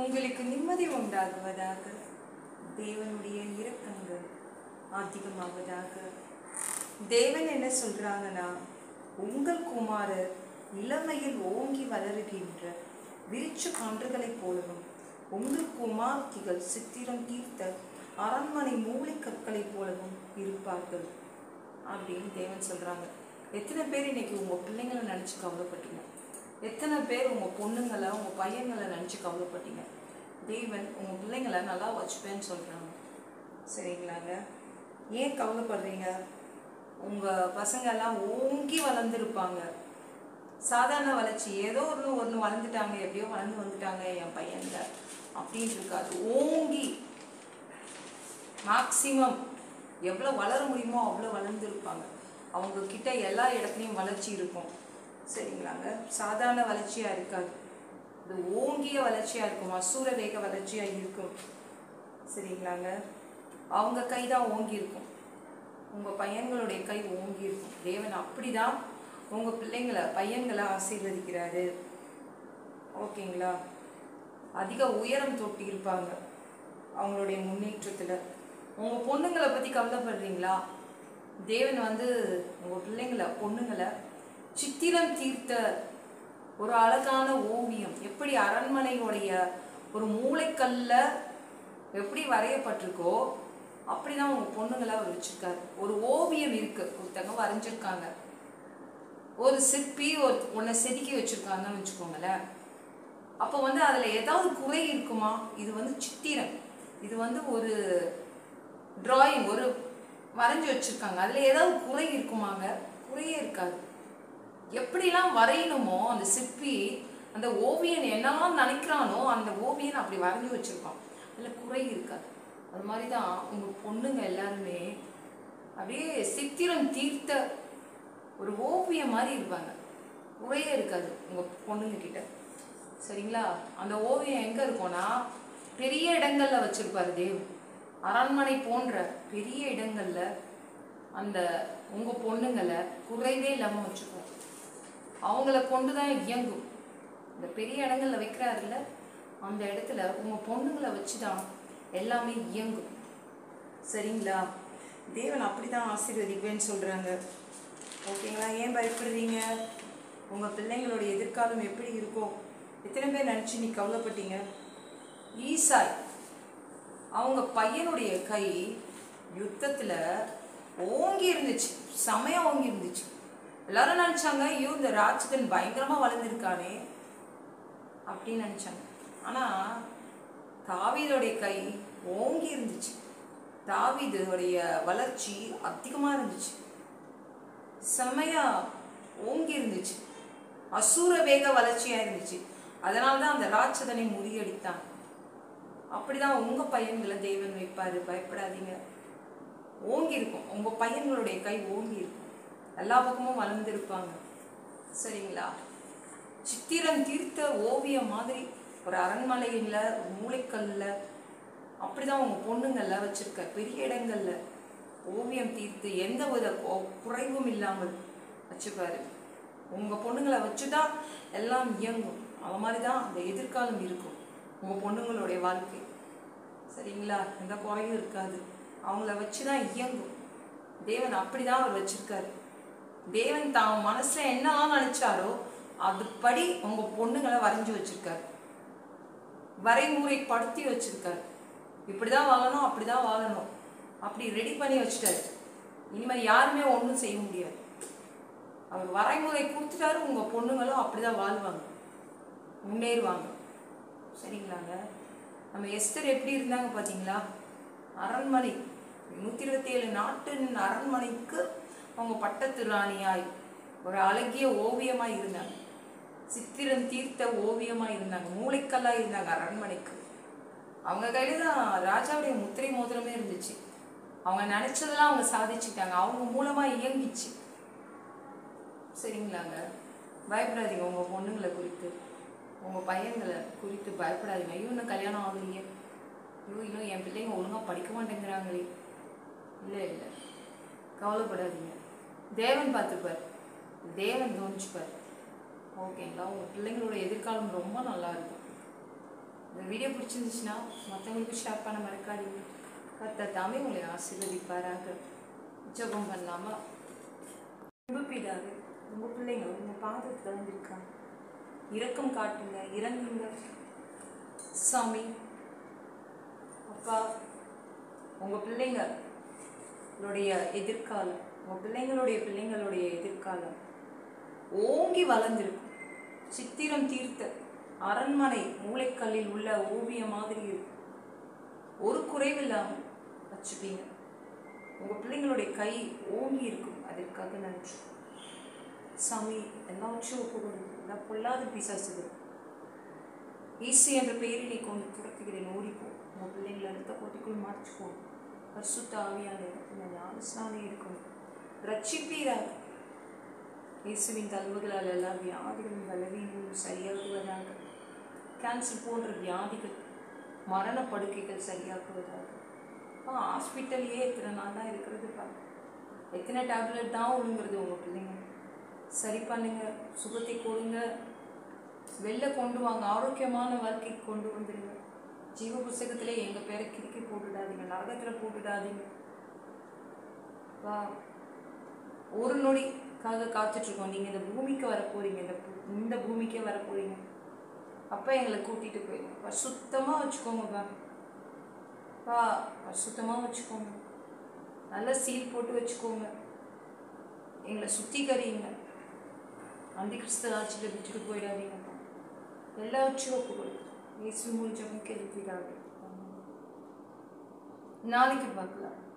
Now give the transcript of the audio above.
உங்களுக்கு நிம்மதி உண்டாகுவதாக தேவனுடைய இரக்கங்கள் அதிகமாவதாக தேவன் என்ன சொல்றாங்கன்னா உங்கள் குமாரர் இளமையில் ஓங்கி வளருகின்ற விரிச்சு கன்றுகளைப் போலவும் உங்கள் குமார்த்திகள் சித்திரம் தீர்த்த அரண்மனை மூளைக்கற்களைப் போலவும் இருப்பார்கள் அப்படின்னு தேவன் சொல்றாங்க எத்தனை பேர் இன்னைக்கு உங்க பிள்ளைங்களை நினைச்சு கவலைப்பட்டீங்க எத்தனை பேர் உங்க பொண்ணுங்களை உங்க பையன்களை நினைச்சு கவலைப்பட்டீங்க தேவன் உங்க பிள்ளைங்களை நல்லா வச்சுப்பேன்னு சொல்றாங்க சரிங்களாங்க ஏன் கவலைப்படுறீங்க உங்க பசங்க எல்லாம் ஓங்கி வளர்ந்துருப்பாங்க சாதாரண வளர்ச்சி ஏதோ ஒன்று ஒன்று வளர்ந்துட்டாங்க எப்படியோ வளர்ந்து வந்துட்டாங்க என் பையன்ல அப்படின்னு இருக்காது ஓங்கி மேக்சிமம் எவ்வளோ வளர முடியுமோ அவ்வளோ வளர்ந்துருப்பாங்க அவங்க கிட்ட எல்லா இடத்துலையும் வளர்ச்சி இருக்கும் சரிங்களாங்க சாதாரண வளர்ச்சியாக இருக்காது இது ஓங்கிய வளர்ச்சியாக இருக்கும் அசூர வேக வளர்ச்சியாக இருக்கும் சரிங்களாங்க அவங்க கை தான் ஓங்கி இருக்கும் உங்கள் பையன்களுடைய கை ஓங்கி இருக்கும் தேவன் அப்படிதான் உங்கள் பிள்ளைங்களை பையன்களை ஆசீர்வதிக்கிறாரு ஓகேங்களா அதிக உயரம் தொட்டி இருப்பாங்க அவங்களுடைய முன்னேற்றத்தில் உங்கள் பொண்ணுங்களை பற்றி கவலைப்படுறீங்களா தேவன் வந்து உங்கள் பிள்ளைங்களை பொண்ணுங்களை சித்திரம் தீர்த்த ஒரு அழகான ஓவியம் எப்படி அரண்மனையுடைய ஒரு மூளைக்கல்ல எப்படி வரையப்பட்டிருக்கோ அப்படிதான் உங்க பொண்ணுங்களை அவர் வச்சிருக்காரு ஒரு ஓவியம் இருக்கு ஒருத்தங்க வரைஞ்சிருக்காங்க ஒரு சிற்பி ஒரு உன்னை செதுக்கி வச்சிருக்காங்கன்னு வச்சுக்கோங்களேன் அப்போ வந்து அதுல ஏதாவது குறை இருக்குமா இது வந்து சித்திரம் இது வந்து ஒரு டிராயிங் ஒரு வரைஞ்சி வச்சிருக்காங்க அதுல ஏதாவது குறை இருக்குமாங்க குறையே இருக்காது எப்படிலாம் வரையணுமோ அந்த சிற்பி அந்த ஓவியன் என்னெல்லாம் நினைக்கிறானோ அந்த ஓவியன் அப்படி வரைஞ்சி வச்சிருப்பான் அதில் குறை இருக்காது அது மாதிரி தான் உங்கள் பொண்ணுங்க எல்லாருமே அப்படியே சித்திரம் தீர்த்த ஒரு ஓவியம் மாதிரி இருப்பாங்க குறையே இருக்காது உங்கள் பொண்ணுங்க கிட்ட சரிங்களா அந்த ஓவியம் எங்கே இருக்கும்னா பெரிய இடங்கள்ல வச்சிருப்பாரு தேவ் அரண்மனை போன்ற பெரிய இடங்கள்ல அந்த உங்க பொண்ணுங்களை குறைவே இல்லாம வச்சுக்கோம் அவங்கள கொண்டு தான் இயங்கும் இந்த பெரிய இடங்கள்ல வைக்கிறாருல்ல அந்த இடத்துல உங்க பொண்ணுங்களை வச்சு தான் எல்லாமே இயங்கும் சரிங்களா தேவன் அப்படிதான் ஆசீர்வதிப்பேன்னு சொல்றாங்க ஓகேங்களா ஏன் பயப்படுறீங்க உங்க பிள்ளைங்களோட எதிர்காலம் எப்படி இருக்கும் எத்தனை பேர் நினைச்சு நீ கவலைப்பட்டீங்க ஈசாய் அவங்க பையனுடைய கை யுத்தத்துல ஓங்கி இருந்துச்சு செமையா ஓங்கி இருந்துச்சு எல்லாரும் நினைச்சாங்க ஐயோ இந்த ராட்சதன் பயங்கரமா வளர்ந்துருக்கானே அப்படின்னு நினைச்சாங்க ஆனா தாவீதோடைய கை ஓங்கி இருந்துச்சு தாவீதுடைய வளர்ச்சி அதிகமா இருந்துச்சு செமையா ஓங்கி இருந்துச்சு அசூர வேக வளர்ச்சியா இருந்துச்சு அதனால தான் அந்த ராட்சதனை முறியடித்தான் அப்படிதான் உங்க பையன்களை தேவன் வைப்பாரு பயப்படாதீங்க ஓங்கி இருக்கும் உங்க பையன்களுடைய கை ஓங்கி இருக்கும் எல்லா பக்கமும் வளர்ந்துருப்பாங்க சரிங்களா சித்திரம் தீர்த்த ஓவியம் மாதிரி ஒரு அரண்மனையில் ஒரு மூளைக்கல்ல அப்படிதான் உங்க பொண்ணுங்கள்ல வச்சிருக்க பெரிய இடங்கள்ல ஓவியம் தீர்த்து எந்த வித கொ- குறைவும் இல்லாமல் வச்சுப்பாரு உங்க பொண்ணுங்களை வச்சுதான் எல்லாம் இயங்கும் அவ மாதிரி தான் அந்த எதிர்காலம் இருக்கும் உங்க பொண்ணுங்களுடைய வாழ்க்கை சரிங்களா எந்த குறையும் இருக்காது அவங்கள வச்சு தான் இயங்கும் தேவன் அப்படிதான் அவர் வச்சிருக்காரு தேவன் தான் மனசுல என்னலாம் நினைச்சாரோ அதுபடி உங்க பொண்ணுங்களை வரைஞ்சு வச்சிருக்காரு வரைமுறைப்படுத்தி வச்சிருக்காரு இப்படிதான் வாழணும் அப்படிதான் வாழணும் அப்படி ரெடி பண்ணி வச்சுட்டாரு இனிமேல் யாருமே ஒன்றும் செய்ய முடியாது அவர் வரைமுறை கொடுத்துட்டாரு உங்க பொண்ணுங்களும் அப்படிதான் வாழ்வாங்க முன்னேறுவாங்க சரிங்களாங்க நம்ம எஸ்தர் எப்படி இருந்தாங்க பார்த்தீங்களா அரண்மனை நூற்றி இருபத்தி ஏழு நாட்டின் அரண்மனைக்கு அவங்க பட்டத்து ராணியாய் ஒரு அழகிய ஓவியமாய் இருந்தாங்க சித்திரம் தீர்த்த ஓவியமாய் இருந்தாங்க மூளைக்கல்லா இருந்தாங்க அரண்மனைக்கு அவங்க கையில தான் ராஜாவுடைய முத்திரை மோதிரமே இருந்துச்சு அவங்க நினைச்சதெல்லாம் அவங்க சாதிச்சுட்டாங்க அவங்க மூலமா இயங்கிச்சு சரிங்களாங்க பயப்படாதீங்க உங்க பொண்ணுங்களை குறித்து உங்க பையன்களை குறித்து பயப்படாதீங்க ஐயோ இன்னும் கல்யாணம் ஆகலையே ஐயோ இன்னும் என் பிள்ளைங்க ஒழுங்கா படிக்க மாட்டேங்கிறாங்களே இல்லை இல்லை கவலைப்படாதீங்க தேவன் பார்த்துப்பார் தேவன் கவனிச்சுப்பார் ஓகேங்களா உங்க பிள்ளைங்களோட எதிர்காலம் ரொம்ப நல்லா இருக்கும் இந்த வீடியோ பிடிச்சிருந்துச்சுன்னா மற்றவங்களுக்கு ஷேர் பண்ண மறக்காதீங்க கர்த்தர் தாமே உங்களை ஆசீர்வதிப்பாராக ஜெபம் பண்ணலாமா அன்பு பிதாவே உங்கள் பிள்ளைங்க உங்கள் பாதத்தில் வந்திருக்காங்க இரக்கம் காட்டுங்க இறங்குங்க சாமி அப்பா உங்கள் பிள்ளைங்களுடைய எதிர்காலம் உங்கள் பிள்ளைங்களுடைய பிள்ளைங்களுடைய எதிர்காலம் ஓங்கி வளர்ந்துருக்கும் சித்திரம் தீர்த்த அரண்மனை மூளைக்கல்லில் உள்ள ஓவியம் மாதிரி இருக்கும் ஒரு குறைவில்லாமல் வச்சுப்பீங்க உங்கள் பிள்ளைங்களுடைய கை ஓங்கி இருக்கும் அதற்காக நன்றி சாமி எல்லாவற்றையும் ஒப்பு கொடுங்க எல்லா பொல்லாத பிசாசுகள் ஈசி என்ற பெயரினை கொண்டு துரத்துகிறேன் ஓடிப்போ உங்கள் பிள்ளைங்களை அடுத்த போட்டிக்குள் மாற்றிப்போ பரிசுத்த ஆவியான இடத்துல ஞானஸ்நானம் இருக்கணும் ரட்சிப்பீராக இயேசுவின் தழுவுகளால் எல்லா வியாதிகளும் பலவீனங்களும் சரியாகுவதாக கேன்சர் போன்ற வியாதிகள் மரண படுக்கைகள் சரியாக்குவதாக ஆ ஹாஸ்பிட்டல்லையே எத்தனை நாள் தான் இருக்கிறது பா எத்தனை டேப்லெட் தான் ஒழுங்குறது உங்கள் பிள்ளைங்க சரி பண்ணுங்க சுகத்தை கொடுங்க வெளில கொண்டு வாங்க ஆரோக்கியமான வாழ்க்கைக்கு கொண்டு வந்துடுங்க ஜீவ புஸ்தகத்திலே எங்கள் பேரை கிறுக்கி போட்டுடாதீங்க நரகத்தில் போட்டுடாதீங்க வா ஒரு நொடிக்காக காத்துட்ருக்கோம் நீங்கள் இந்த பூமிக்கு வரப்போறீங்க இந்த பூ- இந்த பூமிக்கே வரப்போறீங்க அப்போ எங்களை கூட்டிகிட்டு போயிடுங்க சுத்தமாக வச்சுக்கோங்கப்பா பா சுத்தமாக வச்சுக்கோங்க நல்லா சீல் போட்டு வச்சுக்கோங்க எங்களை சுத்திகரிங்க அந்த கிறிஸ்து ஆட்சியில் விட்டுட்டு போயிடாதீங்கப்பா எல்லாவற்றையும் ஒப்பு கொடுத்து இயேசு மூலிச்சவங்க கேள்விக்கிறாங்க நாளைக்கு பார்க்கலாம்